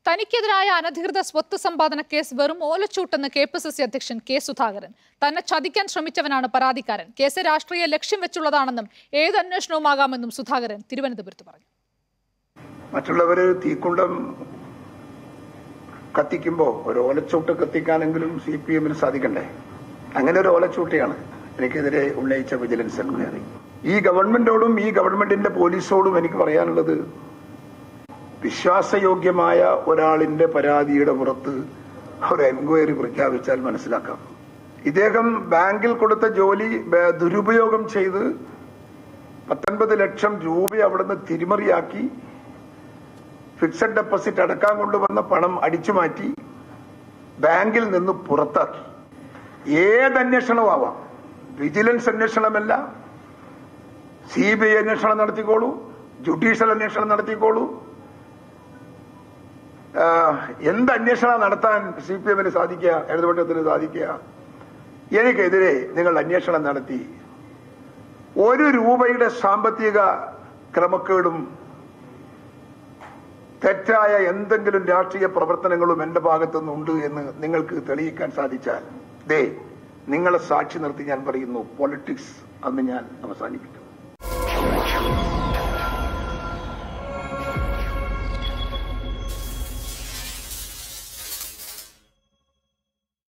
തനിക്കെതിരായ അനധികൃത സ്വത്ത് സമ്പാദന കേസ് വെറും ഓലച്ചൂട്ടെന്ന് കെ പി സി സി അധ്യക്ഷൻ കെ സുധാകരൻ തന്നെ ചതിക്കാൻ ശ്രമിച്ചവനാണ് പരാതിക്കാരൻ കേസ് രാഷ്ട്രീയ ലക്ഷ്യം വെച്ചുള്ളതാണെന്നും ഏത് അന്വേഷണവുമാകാമെന്നും സുധാകരൻ തിരുവനന്തപുരത്ത് പറഞ്ഞു മറ്റുള്ളവര് തീക്കുണ്ടം കത്തിക്കുമ്പോ ഒരു ഓലച്ചൂട്ട് കത്തിക്കാനെങ്കിലും സി പി എമ്മിന് സാധിക്കണ്ടേ അങ്ങനെ ഒരു ഓലച്ചൂട്ടിയാണ് എനിക്കെതിരെ ഉന്നയിച്ച വിജിലൻസ് എൻക്വയറി ഈ ഗവൺമെന്റോടും ഈ ഗവൺമെന്റിന്റെ പോലീസോടും എനിക്ക് പറയാനുള്ളത് വിശ്വാസയോഗ്യമായ ഒരാളിന്റെ പരാതിയുടെ പുറത്ത് ഒരു എൻക്വയറി പ്രഖ്യാപിച്ചാൽ മനസ്സിലാക്കാം ഇദ്ദേഹം ബാങ്കിൽ കൊടുത്ത ജോലി ബ- ദുരുപയോഗം ചെയ്ത് പത്തൊൻപത് ലക്ഷം രൂപ അവിടുന്ന് തിരിമറിയാക്കി ഫിക്സഡ് ഡെപ്പോസിറ്റ് അടക്കാൻ കൊണ്ടുവന്ന പണം അടിച്ചു മാറ്റി ബാങ്കിൽ നിന്ന് പുറത്താക്കി ഏത് അന്വേഷണവും ആവാം വിജിലൻസ് അന്വേഷണമല്ല സി ബി ഐ അന്വേഷണം നടത്തിക്കോളൂ ജുഡീഷ്യൽ അന്വേഷണം നടത്തിക്കോളൂ ആഹ്, എന്ത് അന്വേഷണം നടത്താൻ സി പി എമ്മിന് സാധിക്കുക ഇടതുപക്ഷത്തിന് സാധിക്കുക എനിക്കെതിരെ നിങ്ങൾ അന്വേഷണം നടത്തി ഒരു രൂപയുടെ സാമ്പത്തിക ക്രമക്കേടും തെറ്റായ എന്തെങ്കിലും രാഷ്ട്രീയ പ്രവർത്തനങ്ങളും എന്റെ ഭാഗത്തുനിന്നുണ്ട് എന്ന് നിങ്ങൾക്ക് തെളിയിക്കാൻ സാധിച്ചാൽ ദേ നിങ്ങളെ സാക്ഷി നിർത്തി ഞാൻ പറയുന്നു പൊളിറ്റിക്സ് അന്ന് ഞാൻ അവസാനിപ്പിക്കും